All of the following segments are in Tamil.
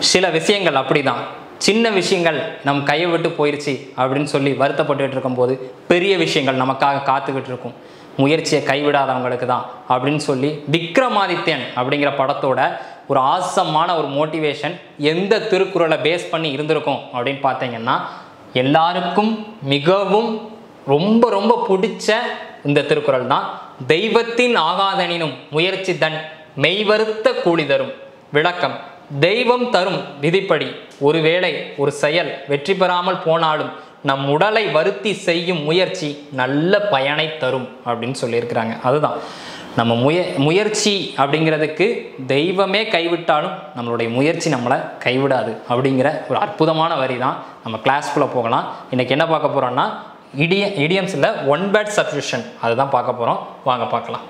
சில விஷயங்கள் அப்படிதான் சின்ன விஷயங்கள் நம் கையை விட்டு போயிருச்சு அப்படின்னு சொல்லி வருத்தப்பட்டுட்டு இருக்கும்போது பெரிய விஷயங்கள் நமக்காக காத்துக்கிட்டு இருக்கும் முயற்சியை கைவிடாதவங்களுக்கு தான் அப்படின்னு சொல்லி விக்ரமாதித்யன் அப்படிங்கிற படத்தோட ஒரு ஆசமான ஒரு மோட்டிவேஷன் எந்த திருக்குறளை பேஸ் பண்ணி இருந்திருக்கும் அப்படின்னு பார்த்தீங்கன்னா எல்லாருக்கும் மிகவும் ரொம்ப ரொம்ப பிடிச்ச இந்த திருக்குறள் தான் தெய்வத்தின் ஆகாதனினும் முயற்சி தன் மெய்வருத்த கூலி தரும் விளக்கம் தெய்வம் தரும் விதிப்படி ஒருவேளை ஒரு செயல் வெற்றி பெறாமல் போனாலும் நம் உடலை வருத்தி செய்யும் முயற்சி நல்ல பயனை தரும் அப்படின்னு சொல்லியிருக்கிறாங்க அதுதான் நம்ம முய முயற்சி அப்படிங்கிறதுக்கு தெய்வமே கைவிட்டாலும் நம்மளுடைய முயற்சி நம்மளை கைவிடாது அப்படிங்கிற ஒரு அற்புதமான வரி தான் நம்ம கிளாஸ்க்குள்ளே போகலாம் இன்றைக்கி என்ன பார்க்க போகிறோம்னா இடிய இடியம்ஸில் ஒன் பேட் சப்ஸ்டியூஷன் அதுதான் பார்க்க போகிறோம் வாங்க பார்க்கலாம்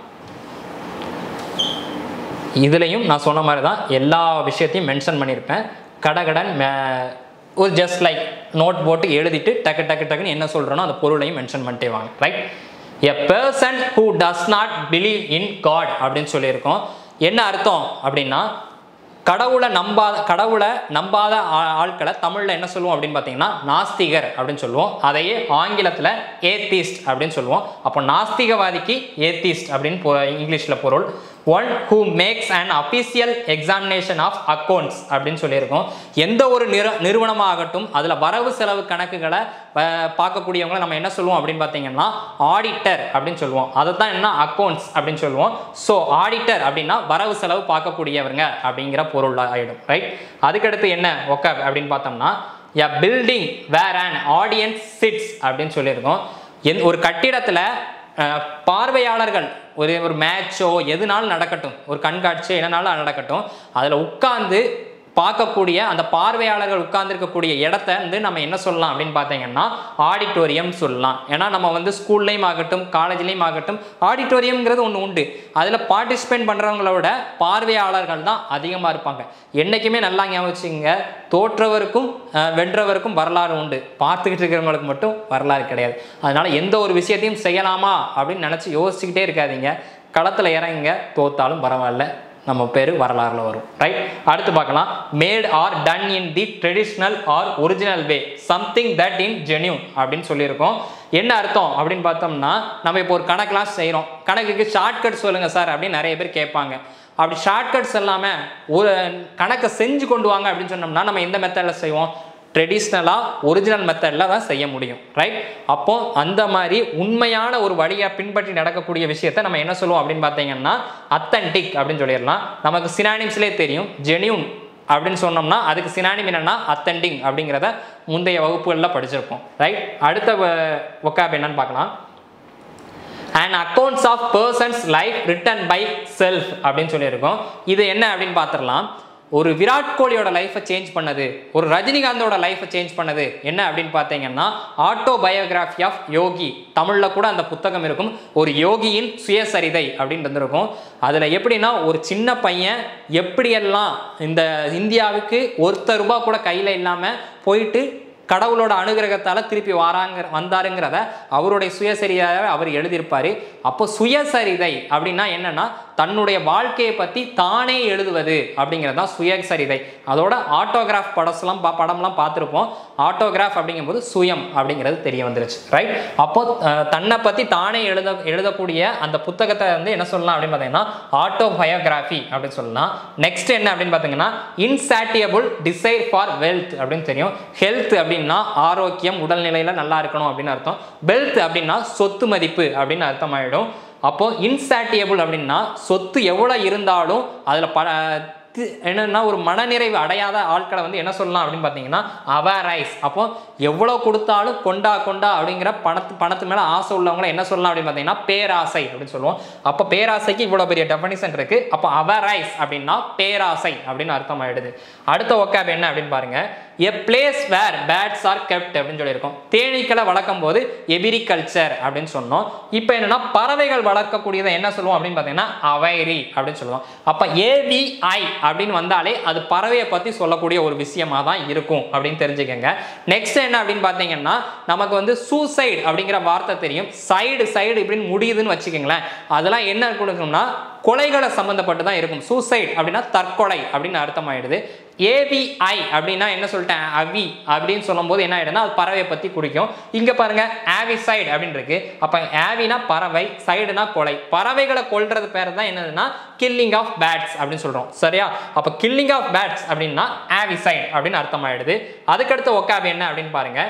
இதுலேயும் நான் சொன்ன மாதிரி தான் எல்லா விஷயத்தையும் மென்ஷன் பண்ணியிருப்பேன் கடகடன் மே ஒரு ஜஸ்ட் லைக் நோட் போட்டு எழுதிட்டு டக்கு டக்கு டக்குன்னு என்ன சொல்கிறேனோ அந்த பொருளையும் மென்ஷன் பண்ணிட்டே வாங்க right a person who does not believe in God அப்படின்னு சொல்லியிருக்கோம் என்ன அர்த்தம் அப்படின்னா கடவுளை நம்பாத கடவுளை நம்பாத ஆ- ஆட்களை தமிழில் என்ன சொல்லுவோம் அப்படின்னு பார்த்தீங்கன்னா நாஸ்திகர் அப்படின்னு சொல்லுவோம் அதையே ஆங்கிலத்தில் ஏத்திஸ்ட் அப்படின்னு சொல்லுவோம் அப்போ நாஸ்திகவாதிக்கு ஏத்திஸ்ட் அப்படின்னு பொ இங்கிலீஷில் பொருள் one who makes and official examination of accounts அப்படின்னு சொல்லியிருக்கோம் எந்த ஒரு நிற நிறுவனமாகட்டும் அதில் வரவு செலவு கணக்குகளை அஹ், பார்க்கக்கூடியவங்களை நம்ம என்ன சொல்லுவோம் அப்படின்னு பார்த்தீங்கன்னா ஆடிட்டர் அப்படின்னு சொல்லுவோம் அதை தான் என்ன அக்கௌண்ட்ஸ் அப்படின்னு சொல்லுவோம் ஸோ ஆடிட்டர் அப்படின்னா வரவு செலவு பார்க்கக்கூடியவங்க அப்படிங்கிற பொருள் ஆயிடும் ரைட் அதுக்கடுத்து என்ன ஒக்க அப்படின்னு பார்த்தோம்னா a building where and audience sits அப்படின்னு சொல்லியிருக்கோம் எந் ஒரு கட்டிடத்தில் அஹ், பார்வையாளர்கள் ஒரு ஒரு மேட்சோ எதுனாலும் நடக்கட்டும் ஒரு கண்காட்சியோ என்னனாலும் நடக்கட்டும் அதில் உட்கார்ந்து பார்க்கக்கூடிய அந்த பார்வையாளர்கள் உட்கார்ந்துருக்கக்கூடிய இடத்த வந்து நம்ம என்ன சொல்லலாம் அப்படின்னு பார்த்தீங்கன்னா ஆடிட்டோரியம் சொல்லலாம் ஏன்னா நம்ம வந்து ஸ்கூல்லையும் ஆகட்டும் காலேஜ்லேயும் ஆகட்டும் ஆடிட்டோரியம்ங்கிறது ஒன்று உண்டு அதில் பார்ட்டிசிபேட் பண்ணுறவங்களோட பார்வையாளர்கள் தான் அதிகமாக இருப்பாங்க என்றைக்குமே நல்லா ஞாபகம் வச்சுங்க தோற்றவருக்கும் அஹ், வென்றவருக்கும் வரலாறு உண்டு பார்த்துக்கிட்டு இருக்கிறவங்களுக்கு மட்டும் வரலாறு கிடையாது அதனால் எந்த ஒரு விஷயத்தையும் செய்யலாமா அப்படின்னு நினச்சி யோசிச்சுக்கிட்டே இருக்காதீங்க களத்தில் இறங்குங்க தோத்தாலும் பரவாயில்ல நம்ம பேர் வரலாறுல வரும் ரைட் அடுத்து பார்க்கலாம் made or done in the traditional or original way something that in genuine அப்படின்னு சொல்லியிருக்கோம் என்ன அர்த்தம் அப்படின்னு பார்த்தோம்னா நம்ம இப்போ ஒரு கணக்கெலாம் செய்கிறோம் கணக்குக்கு ஷார்ட்கட் சொல்லுங்கள் சார் அப்படின்னு நிறைய பேர் கேட்பாங்க அப்படி ஷார்ட்கட்ஸ் இல்லாமல் ஒரு கணக்கை செஞ்சு கொண்டு வாங்க அப்படின்னு சொன்னோம்னா நம்ம எந்த மெத்தடில் செய்வோம் ட்ரெடிஷ்னலாக ஒரிஜினல் மெத்தடில் தான் செய்ய முடியும் ரைட் அப்போ அந்த மாதிரி உண்மையான ஒரு வழியை பின்பற்றி நடக்கக்கூடிய விஷயத்தை நம்ம என்ன சொல்லுவோம் அப்படின்னு பார்த்தீங்கன்னா அத்தன்டிக் அப்படின்னு சொல்லிடலாம் நமக்கு சினானிம்ஸ்லேயே தெரியும் ஜெனியூன் அப்படின்னு சொன்னோம்னா அதுக்கு சினானிம் என்னன்னா அத்தன்டிக் அப்படிங்கிறத முந்தைய வகுப்புகளில் படிச்சிருப்போம் ரைட் அடுத்த ஒக்காப் என்னன்னு பார்க்கலாம் and accounts of person's life written by self அப்படின்னு சொல்லியிருக்கோம் இது என்ன அப்படின்னு பார்த்துடலாம் ஒரு விராட் கோலியோட லைஃப்பை சேஞ்ச் பண்ணது ஒரு ரஜினிகாந்தோட லைஃப்பை சேஞ்ச் பண்ணது என்ன அப்படின்னு பார்த்தீங்கன்னா ஆட்டோ பயோகிராஃபி ஆஃப் யோகி தமிழில் கூட அந்த புத்தகம் இருக்கும் ஒரு யோகியின் சுயசரிதை அப்படின்னு இருந்திருக்கும் அதில் எப்படின்னா ஒரு சின்ன பையன் எப்படியெல்லாம் இந்த இந்தியாவுக்கு ஒருத்தர் ரூபா கூட கையில் இல்லாமல் போயிட்டு கடவுளோட அனுகிரகத்தால் திருப்பி வாராங்க வந்தாருங்கிறத அவருடைய சுயசரிதையாக அவர் எழுதியிருப்பார் அப்போ சுயசரிதை அப்படின்னா என்னன்னா தன்னுடைய வாழ்க்கையை பற்றி தானே எழுதுவது அப்படிங்கிறது தான் சுயசரிதை அதோட ஆட்டோகிராஃப் படம்லாம் பா படம்லாம் பார்த்துருப்போம் ஆட்டோகிராஃப் அப்படிங்கும்போது சுயம் அப்படிங்கிறது தெரிய வந்துருச்சு ரைட் அப்போ அஹ், தன்னை பற்றி தானே எழுத எழுதக்கூடிய அந்த புத்தகத்தை வந்து என்ன சொல்லலாம் அப்படின்னு பார்த்தீங்கன்னா ஆட்டோ பயோகிராஃபி அப்படின்னு சொல்லலாம் நெக்ஸ்ட் என்ன அப்படின்னு பார்த்தீங்கன்னா இன்சாட்டியபிள் டிசைர் ஃபார் வெல்த் அப்படின்னு தெரியும் ஹெல்த் அப்படின்னா ஆரோக்கியம் உடல்நிலையில் நல்லா இருக்கணும் அப்படின்னு அர்த்தம் வெல்த் அப்படின்னா சொத்து மதிப்பு அப்படின்னு அர்த்தமாயிடும் அப்போ இன்சாட்டியபிள் அப்படின்னா சொத்து எவ்வளோ இருந்தாலும் அதில் ப தி- என்னன்னா ஒரு மனநிறைவு அடையாத ஆட்களை வந்து என்ன சொல்லலாம் அப்படின்னு பார்த்தீங்கன்னா அவரைஸ் அப்போ எவ்வளோ கொடுத்தாலும் கொண்டா கொண்டா அப்படிங்கிற பணத்து பணத்து மேலே ஆசை உள்ளவங்களை என்ன சொல்லலாம் அப்படின்னு பார்த்தீங்கன்னா பேராசை அப்படின்னு சொல்லுவோம் அப்போ பேராசைக்கு இவ்வளோ பெரிய டெஃபனிஷன் இருக்கு அப்போ அவரைஸ் அப்படின்னா பேராசை அப்படின்னு அர்த்தம் ஆயிடுது அடுத்த ஒக்காப் என்ன அப்படின்னு பாருங்க a place where bats are kept அப்படின்னு சொல்லியிருக்கோம் தேனீக்களை வளர்க்கும் போது எபிரிகல்ச்சர் அப்படின்னு சொன்னோம் இப்போ என்னன்னா பறவைகள் வளர்க்கக்கூடியதை என்ன சொல்லுவோம் அப்படின்னு பார்த்தீங்கன்னா அவைரி அப்படின்னு சொல்லுவோம் அப்போ ஏவிஐ அப்படின்னு வந்தாலே அது பறவையை பற்றி சொல்லக்கூடிய ஒரு விஷயமா தான் இருக்கும் அப்படின்னு தெரிஞ்சுக்கங்க நெக்ஸ்ட் என்ன அப்படின்னு பார்த்தீங்கன்னா நமக்கு வந்து சூசைடு அப்படிங்கிற வார்த்தை தெரியும் சைடு சைடு இப்படின்னு முடியுதுன்னு வச்சுக்கோங்களேன் அதெல்லாம் என்ன கொடுக்கணும்னா கொலைகளை சம்மந்தப்பட்டு தான் இருக்கும் சூசைட் அப்படின்னா தற்கொலை அப்படின்னு அர்த்தமாயிடுது ஏவிஐ அப்படின்னா என்ன சொல்லிட்டேன் அவி அப்படின்னு சொல்லும்போது என்ன ஆயிடும்னா அது பறவையை பற்றி குறிக்கும் இங்கே பாருங்க ஆவிசைடு அப்படின்னு இருக்கு அப்போ ஆவினா பறவை சைடுனா கொலை பறவைகளை கொல்றது பேர் தான் என்னதுன்னா கில்லிங் ஆஃப் பேட்ஸ் அப்படின்னு சொல்கிறோம் சரியா அப்போ கில்லிங் ஆஃப் பேட்ஸ் அப்படின்னா ஆவிசைடு அப்படின்னு அர்த்தமாயிடுது அதுக்கடுத்த ஒக்காபி என்ன அப்படின்னு பாருங்க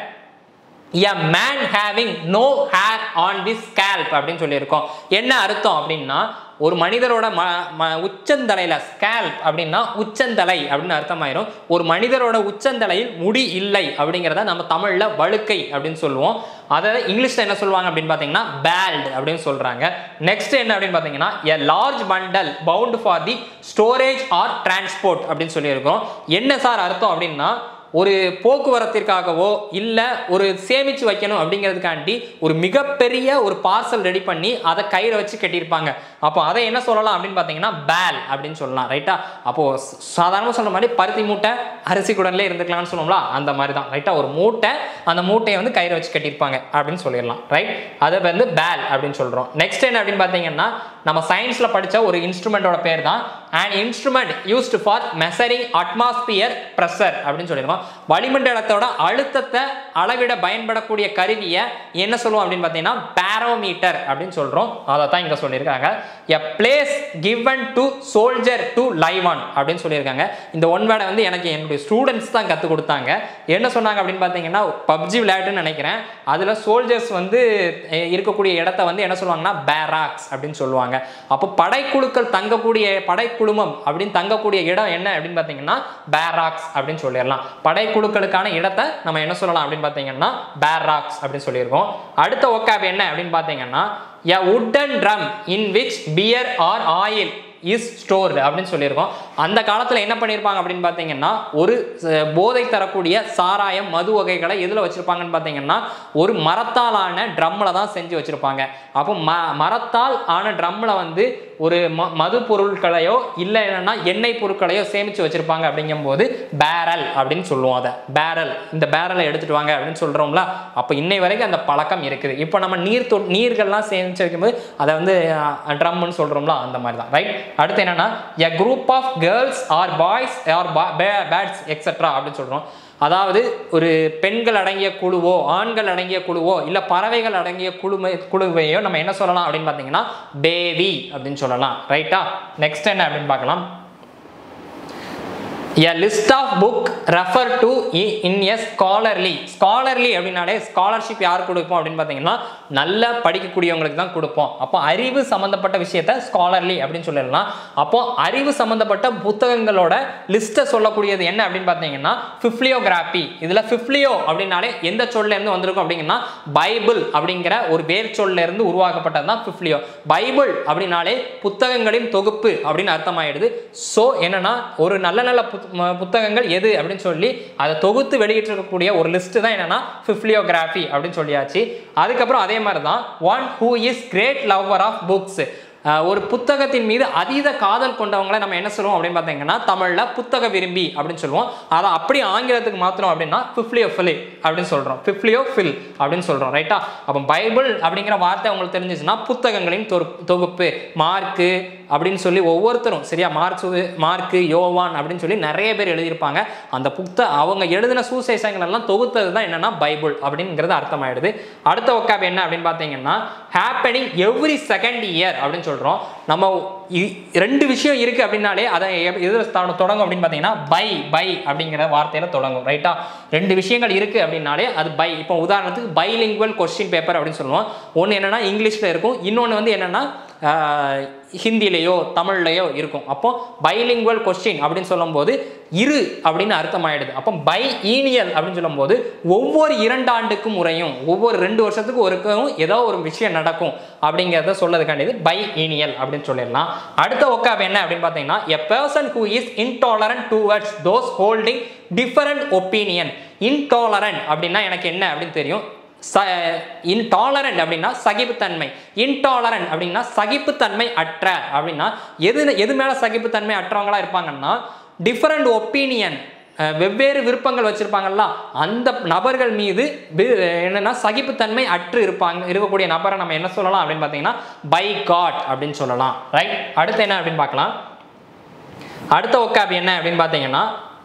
a man having no hair on the scalp அப்படின்னு சொல்லியிருக்கோம் என்ன அர்த்தம் அப்படின்னா ஒரு மனிதரோட ம ம உச்சந்தலையில் ஸ்கேல்ப் அப்படின்னா உச்சந்தலை அப்படின்னு அர்த்தமாயிரும் ஒரு மனிதரோட உச்சந்தலையில் முடி இல்லை அப்படிங்கிறத நம்ம தமிழில் வழுக்கை அப்படின்னு சொல்லுவோம் அதை இங்கிலீஷில் என்ன சொல்லுவாங்க அப்படின்னு பார்த்தீங்கன்னா பேல்டு அப்படின்னு சொல்கிறாங்க நெக்ஸ்ட் என்ன அப்படின்னு பார்த்தீங்கன்னா a large bundle bound for the storage or transport அப்படின்னு சொல்லியிருக்கோம் என்ன சார் அர்த்தம் அப்படின்னா ஒரு போக்குவரத்திற்காகவோ இல்லை ஒரு சேமித்து வைக்கணும் அப்படிங்கிறதுக்காண்டி ஒரு மிகப்பெரிய ஒரு பார்சல் ரெடி பண்ணி அதை கையில் வச்சு கட்டியிருப்பாங்க அப்போ அதை என்ன சொல்லலாம் அப்படின்னு பார்த்தீங்கன்னா பேல் அப்படின்னு சொல்லலாம் ரைட்டா அப்போது சாதாரணமாக சொல்ற மாதிரி பருத்தி மூட்டை அரிசி குடன்லே இருந்துக்கலாம்னு சொல்லுவோம்ல அந்த மாதிரி தான் ரைட்டா ஒரு மூட்டை அந்த மூட்டையை வந்து கயிறு வச்சு கட்டியிருப்பாங்க அப்படின்னு சொல்லிடலாம் ரைட் அதை வந்து பேல் அப்படின்னு சொல்கிறோம் நெக்ஸ்ட் என்ன அப்படின்னு பார்த்தீங்கன்னா நம்ம சயின்ஸில் படித்த ஒரு இன்ஸ்ட்ருமெண்ட்டோட பேர் தான் and instrument used for measuring atmosphere pressure அப்படின்னு சொல்லியிருக்கோம் வளிமண்டலத்தோட அழுத்தத்தை அளவிட பயன்படக்கூடிய கருவியை என்ன சொல்லுவோம் அப்படின்னு பார்த்தீங்கன்னா பேரோமீட்டர் அப்படின்னு சொல்கிறோம் அதை தான் இங்கே சொல்லியிருக்காங்க a place given to soldier to live on அப்படின்னு சொல்லியிருக்காங்க இந்த ஒன் வேர்டை வந்து எனக்கு என்னுடைய ஸ்டூடெண்ட்ஸ் தான் கற்றுக் கொடுத்தாங்க என்ன சொன்னாங்க அப்படின்னு பார்த்தீங்கன்னா பப்ஜி விளையாட்டுன்னு நினைக்கிறேன் அதில் சோல்ஜர்ஸ் வந்து அஹ், இருக்கக்கூடிய இடத்த வந்து என்ன சொல்லுவாங்கன்னா பேராக்ஸ் அப்படின்னு சொல்லுவாங்க அப்போ படைக்குழுக்கள் தங்கக்கூடிய படைக்குழுமம் அப்படின்னு தங்கக்கூடிய இடம் என்ன அப்படின்னு பார்த்தீங்கன்னா பேராக்ஸ் அப்படின்னு சொல்லிடலாம் படைக்குழுக்களுக்கான இடத்தை நம்ம என்ன சொல்லலாம் அப்படின்னு பார்த்தீங்கன்னா பேராக்ஸ் அப்படின்னு சொல்லியிருக்கோம் அடுத்த ஒக்காப் என்ன அப்படின்னு பார்த்தீங்கன்னா a wooden drum in which beer or oil is stored அப்படின்னு சொல்லியிருக்கோம் அந்த காலத்தில் என்ன பண்ணியிருப்பாங்க அப்படின்னு பார்த்தீங்கன்னா ஒரு ச- போதை தரக்கூடிய சாராயம் மது வகைகளை எதில் வச்சுருப்பாங்கன்னு பார்த்தீங்கன்னா ஒரு மரத்தால் ஆன ட்ரம்மில் தான் செஞ்சு வச்சுருப்பாங்க அப்போ ம மரத்தால் ஆன ட்ரம்மில் வந்து ஒரு ம மது பொருட்களையோ இல்லை என்னன்னா எண்ணெய் பொருட்களையோ சேமித்து வச்சுருப்பாங்க அப்படிங்கும்போது பேரல் அப்படின்னு சொல்லுவோம் அதை பேரல் இந்த பேரலை எடுத்துட்டு வாங்க அப்படின்னு சொல்கிறோம்ல அப்போ இன்னை வரைக்கும் அந்த பழக்கம் இருக்குது இப்போ நம்ம நீர் தொ நீர்கள்லாம் சேமித்து வைக்கும்போது அதை வந்து ட்ரம்னு சொல்கிறோம்ல அந்த மாதிரி தான் ரைட் அடுத்து என்னன்னா a group of girls or boys or bats etcetera அப்படின்னு சொல்கிறோம் அதாவது ஒரு பெண்கள் அடங்கிய குழுவோ ஆண்கள் அடங்கிய குழுவோ இல்லை பறவைகள் அடங்கிய குழுமை குழுவையோ நம்ம என்ன சொல்லலாம் அப்படின்னு பார்த்தீங்கன்னா பேவி அப்படின்னு சொல்லலாம் ரைட்டா நெக்ஸ்ட் என்ன அப்படின்னு பார்க்கலாம் a list of book refer to in a scholarly scholarly அப்படின்னாலே ஸ்காலர்ஷிப் யார் கொடுப்போம் அப்படின்னு பார்த்தீங்கன்னா நல்லா படிக்கக்கூடியவங்களுக்கு தான் கொடுப்போம் அப்போ அறிவு சம்மந்தப்பட்ட விஷயத்த ஸ்காலர்லி அப்படின்னு சொல்லிடலாம் அப்போ அறிவு சம்மந்தப்பட்ட புத்தகங்களோட லிஸ்ட்டை சொல்லக்கூடியது என்ன அப்படின்னு பார்த்தீங்கன்னா ஃபிஃப்லியோகிராஃபி இதில் ஃபிஃப்லியோ அப்படின்னாலே எந்த சொல்ல இருந்து வந்திருக்கும் அப்படிங்கன்னா பைபிள் அப்படிங்கிற ஒரு வேர் சொல்ல இருந்து உருவாக்கப்பட்டது தான் ஃபிஃப்லியோ பைபிள் அப்படின்னாலே புத்தகங்களின் தொகுப்பு அப்படின்னு அர்த்தமாயிடுது ஸோ என்னன்னா ஒரு நல்ல நல்ல புத்- ம- புத்தகங்கள் எது அப்படின்னு சொல்லி அதை தொகுத்து வெளியிட்டிருக்கக்கூடிய ஒரு லிஸ்ட் தான் என்னன்னா ஃபிஃப்லியோகிராஃபி அப்படின்னு சொல்லியாச்சு அதுக்கப்புறம் அதே மாதிரி தான் one who is great lover of books ஒரு புத்தகத்தின் மீது அதீத காதல் கொண்டவங்களை நம்ம என்ன சொல்லுவோம் அப்படின்னு பார்த்தீங்கன்னா தமிழில் புத்தக விரும்பி அப்படின்னு சொல்லுவோம் அதை அப்படி ஆங்கிலத்துக்கு மாத்திரம் அப்படின்னா ஃபிஃப்லியோ ஃபில் அப்படின்னு சொல்கிறோம் ஃபிஃப்லியோ ஃபில் அப்படின்னு சொல்கிறோம் ரைட்டா அப்போ பைபிள் அப்படிங்கிற வார்த்தை உங்களுக்கு தெரிஞ்சிச்சுன்னா புத்தகங்களின் தொரு- தொகுப்பு மார்க்கு அப்படின்னு சொல்லி ஒவ்வொருத்தரும் சரியா மார்க்ஸ் மார்க்கு யோவான் அப்படின்னு சொல்லி நிறைய பேர் எழுதியிருப்பாங்க அந்த புத்த அவங்க எழுதின சுசேஷங்கள் எல்லாம் தொகுத்தது தான் என்னன்னா பைபிள் அப்படிங்கிறது அர்த்தமாயிடுது அடுத்த ஒக்காப் என்ன அப்படின்னு பார்த்தீங்கன்னா ஹேப்பனிங் எவ்ரி செகண்ட் இயர் அப்படின்னு சொல்கிறோம் நம்ம இ- ரெண்டு விஷயம் இருக்குது அப்படின்னாலே அதை எப்- எதில் தொட- தொடங்கும் அப்படின்னு பார்த்தீங்கன்னா பை பை அப்படிங்கிற வார்த்தையில் தொடங்கும் ரைட்டா ரெண்டு விஷயங்கள் இருக்குது அப்படின்னாலே அது பை இப்போ உதாரணத்துக்கு பைலிங்குவல் கொஸ்டின் பேப்பர் அப்படின்னு சொல்லுவோம் ஒன்று என்னன்னா இங்கிலீஷில் இருக்கும் இன்னொன்று வந்து என்னன்னா ஆஹ், ஹிந்திலேயோ தமிழ்லையோ இருக்கும் அப்போ பைலிங்குவல் கொஸ்டின் அப்படின்னு சொல்லும்போது இரு அப்படின்னு அர்த்தமாயிடுது அப்போ பை ஈனியல் அப்படின்னு சொல்லும்போது ஒவ்வொரு இரண்டு ஆண்டுக்கும் முறையும் ஒவ்வொரு ரெண்டு வருஷத்துக்கு ஒருக்கும் ஏதோ ஒரு விஷயம் நடக்கும் அப்படிங்கிறத சொல்லதுக்காண்டியது பை ஈனியல் அப்படின்னு சொல்லிடலாம் அடுத்த ஒக்காப் என்ன அப்படின்னு பார்த்தீங்கன்னா a person who is intolerant towards those holding different opinion intolerant அப்படின்னா எனக்கு என்ன அப்படின்னு தெரியும் ச இன்டாலரண்ட் அப்படின்னா சகிப்புத்தன்மை இன்டாலரண்ட் அப்படின்னா சகிப்புத்தன்மை அற்ற அப்படின்னா எது எது மேலே சகிப்புத்தன்மை அற்றவங்களா இருப்பாங்கன்னா டிஃபரண்ட் ஒப்பீனியன் வெவ்வேறு விருப்பங்கள் வச்சிருப்பாங்கல்ல அந்த நபர்கள் மீது வி- என்னன்னா சகிப்புத்தன்மை அற்று இருப்பாங்க இருக்கக்கூடிய நபரை நம்ம என்ன சொல்லலாம் அப்படின்னு பார்த்தீங்கன்னா பை காட் அப்படின்னு சொல்லலாம் ரைட் அடுத்து என்ன அப்படின்னு பார்க்கலாம் அடுத்த ஒக்காப் என்ன அப்படின்னு பார்த்தீங்கன்னா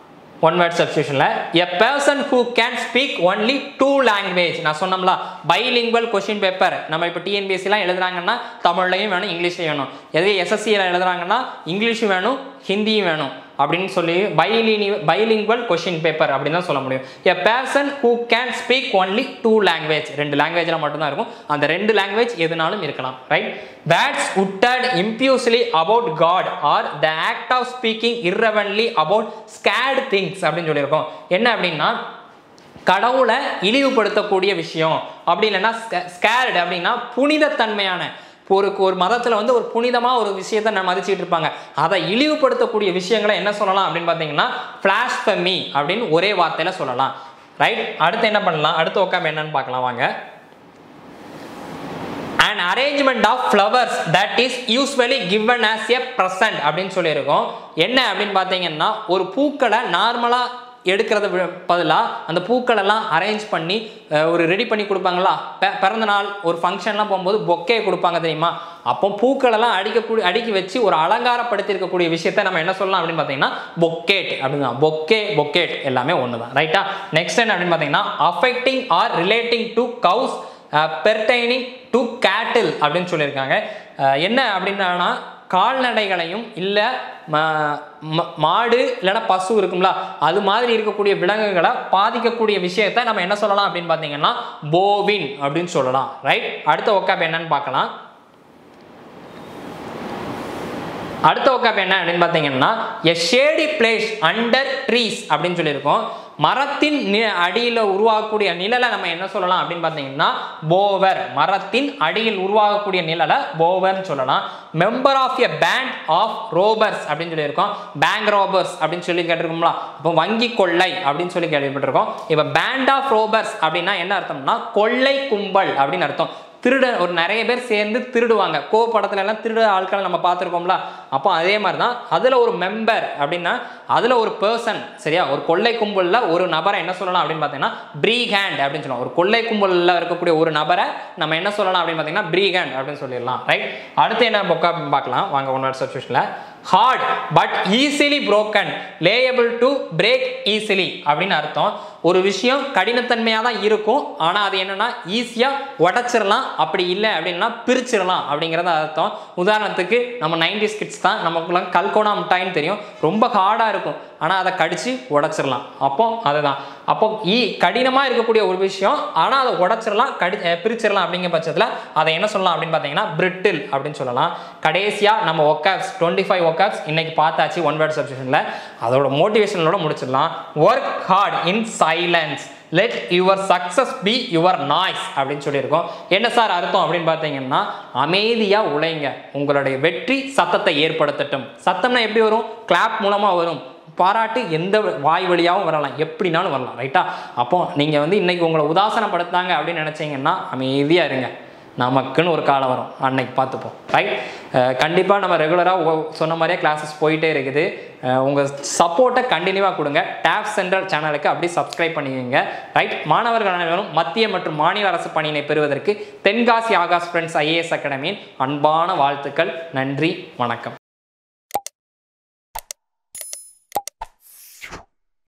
ஒன் வேர்ட் சப்ஸ்டியூஷனில் a person who can speak only two language நான் சொன்னோம்ல பைலிங்குவல் கொஷின் பேப்பர் நம்ம இப்போ டிஎன்பிஎஸ்சிலாம் எழுதுறாங்கன்னா தமிழ்லையும் வேணும் இங்கிலீஷ்லையும் வேணும் எதே எஸ்எஸ்சியில் எழுதுறாங்கன்னா இங்கிலீஷும் வேணும் ஹிந்தியும் வேணும் அப்படின்னு சொல்லி பைலினி பைலிங்குவல் கொஷின் பேப்பர் அப்படின்னு தான் சொல்ல முடியும் a person who can speak only two language ரெண்டு லாங்குவேஜில் மட்டும்தான் இருக்கும் அந்த ரெண்டு லாங்குவேஜ் எதுனாலும் இருக்கலாம் ரைட் வேட்ஸ் உட்டட் impiously about God or the act of speaking irreverently about sacred things அப்படின்னு சொல்லியிருக்கோம் என்ன அப்படின்னா கடவுளை இழிவுபடுத்தக்கூடிய விஷயம் அப்படி இல்லைன்னா ஸ்கேர்டு அப்படின்னா புனிதத்தன்மையான இப்போ ஒரு ஒரு மதத்தில் வந்து ஒரு புனிதமாக ஒரு விஷயத்தை நம்ம மதிச்சுட்டு இருப்பாங்க அதை இழிவுபடுத்தக்கூடிய விஷயங்களை என்ன சொல்லலாம் அப்படின்னு பார்த்தீங்கன்னா ஃப்ளாஷ்பமி அப்படின்னு ஒரே வார்த்தையில் சொல்லலாம் ரைட் அடுத்து என்ன பண்ணலாம் அடுத்த உட்காம என்னன்னு பார்க்கலாம் வாங்க an arrangement of flowers that is usually given as a present அப்படின்னு சொல்லியிருக்கோம் என்ன அப்படின்னு பார்த்தீங்கன்னா ஒரு பூக்களை நார்மலாக எடுக்கிறத பதிலாக அந்த பூக்களெல்லாம் அரேஞ்ச் பண்ணி அஹ், ஒரு ரெடி பண்ணி கொடுப்பாங்களா பெ- பிறந்த நாள் ஒரு ஃபங்க்ஷன்லாம் போகும்போது பொக்கே கொடுப்பாங்க தெரியுமா அப்போ பூக்களெல்லாம் அடிக்கக்கூடிய அடுக்கி வச்சு ஒரு அலங்காரப்படுத்தி இருக்கக்கூடிய விஷயத்த நம்ம என்ன சொல்லலாம் அப்படின்னு பார்த்தீங்கன்னா பொக்கேட் அப்படின்னு தான் பொக்கே பொக்கேட் எல்லாமே ஒன்று தான் ரைட்டா நெக்ஸ்ட் என்ன அப்படின்னு பார்த்தீங்கன்னா affecting or relating to cows pertaining to cattle அப்படின்னு சொல்லியிருக்காங்க அஹ் என்ன அப்படின்னா கால்நடைகளையும் இல்லை மாடு இல்லைன்னா பசு இருக்கும்ல அது மாதிரி இருக்கக்கூடிய விலங்குகளை பாதிக்கக்கூடிய விஷயத்த நம்ம என்ன சொல்லலாம் அப்படின்னு பார்த்தீங்கன்னா போவின் அப்படின்னு சொல்லலாம் ரைட் அடுத்த ஒக்காப் என்னன்னு பார்க்கலாம் அடுத்த ஒக்காப் என்ன அப்படின்னு பார்த்தீங்கன்னா a shady place under trees அப்படின்னு சொல்லியிருக்கோம் மரத்தின் நி அடியில் உருவாகக்கூடிய நிழலை நம்ம என்ன சொல்லலாம் அப்படின்னு பார்த்தீங்கன்னா போவர் மரத்தின் அடியில் உருவாகக்கூடிய நிழலை போவர்னு சொல்லலாம் member of a band of robbers அப்படின்னு சொல்லியிருக்கோம் பேங்க் ரோபர்ஸ் அப்படின்னு சொல்லி கேட்டிருக்கோம்ல இப்போ வங்கி கொள்ளை அப்படின்னு சொல்லி கேள்விப்பட்டிருக்கோம் இப்போ பேண்ட் ஆஃப் ரோபர்ஸ் அப்படின்னா என்ன அர்த்தம்னா கொள்ளை கும்பல் அப்படின்னு அர்த்தம் திருட ஒரு நிறைய பேர் சேர்ந்து திருடுவாங்க கோ படத்துல எல்லாம் திருட ஆட்களை நம்ம பார்த்துருக்கோம்ல அப்போ அதே மாதிரி தான் அதில் ஒரு மெம்பர் அப்படின்னா அதில் ஒரு பர்சன் சரியா ஒரு கொள்ளை கும்பலில் ஒரு நபரை என்ன சொல்லலாம் அப்படின்னு பார்த்தீங்கன்னா ப்ரீ ஹேண்ட் அப்படின்னு சொல்லலாம் ஒரு கொள்ளை கும்பலில் இருக்கக்கூடிய ஒரு நபரை நம்ம என்ன சொல்லலாம் அப்படின்னு பார்த்தீங்கன்னா ப்ரீ ஹேண்ட் அப்படின்னு சொல்லிடலாம் ரைட் அடுத்து என்ன பொக்கா பார்க்கலாம் வாங்க ஒன் வேர்ட் சப்ஸ்டியூஷனில் hard but easily broken liable to break easily அப்படின்னு அர்த்தம் ஒரு விஷயம் கடினத்தன்மையாக தான் இருக்கும் ஆனால் அது என்னன்னா ஈஸியாக உடச்சிடலாம் அப்படி இல்லை அப்படின்னா பிரிச்சிடலாம் அப்படிங்கிறத அர்த்தம் உதாரணத்துக்கு நம்ம நைன்டி கிட்ஸ் தான் நமக்குள்ள கல்கோனா மிட்டாயின்னு தெரியும் ரொம்ப ஹார்டாக இருக்கும் ஆனால் அதை கடிச்சு உடச்சிடலாம் அப்போ அதுதான் அப்போ ஈ கடினமாக இருக்கக்கூடிய ஒரு விஷயம் ஆனால் அதை உடச்சிடலாம் கடி அஹ் பிரிச்சிடலாம் அப்படிங்கிற பட்சத்தில் அதை என்ன சொல்லலாம் அப்படின்னு பார்த்தீங்கன்னா பிரிட்டில் அப்படின்னு சொல்லலாம் கடைசியாக நம்ம ஒக்காப்ஸ் டுவெண்ட்டி ஃபைவ் ஒக்காப்ஸ் இன்னைக்கு பார்த்தாச்சு ஒன் வேர்ட் சப்ஸ்டியூஷனில் அதோட மோட்டிவேஷனோட முடிச்சிடலாம் work hard in silence let your success be your noise அப்படின்னு சொல்லியிருக்கோம் என்ன சார் அர்த்தம் அப்படின்னு பார்த்தீங்கன்னா அமைதியாக உழைங்க உங்களுடைய வெற்றி சத்தத்தை ஏற்படுத்தட்டும் சத்தம்னா எப்படி வரும் கிளாப் மூலமாக வரும் பாராட்டு எந்த வாய் வழியாகவும் வரலாம் எப்படினாலும் வரலாம் ரைட்டா அப்போ நீங்கள் வந்து இன்னைக்கு உங்களை உதாசனப்படுத்தாங்க அப்படின்னு நினச்சிங்கன்னா அமைதியாக இருங்க நமக்குன்னு ஒரு காலம் வரும் அன்னைக்கு பார்த்துப்போம் ரைட் கண்டிப்பாக நம்ம ரெகுலராக சொன்ன மாதிரியே கிளாஸஸ் போயிட்டே இருக்குது உங்கள் சப்போர்ட்டை கண்டினியூவாக கொடுங்க டேப் சென்ட்ரல் சேனலுக்கு அப்படி சப்ஸ்கிரைப் பண்ணிக்கோங்க ரைட் மாணவர்கள் அனைவரும் மத்திய மற்றும் மாநில அரசு பணியினை பெறுவதற்கு தென்காசி ஆகாஷ் ஃப்ரெண்ட்ஸ் ஐஏஎஸ் அகாடமியின் அன்பான வாழ்த்துக்கள் நன்றி வணக்கம்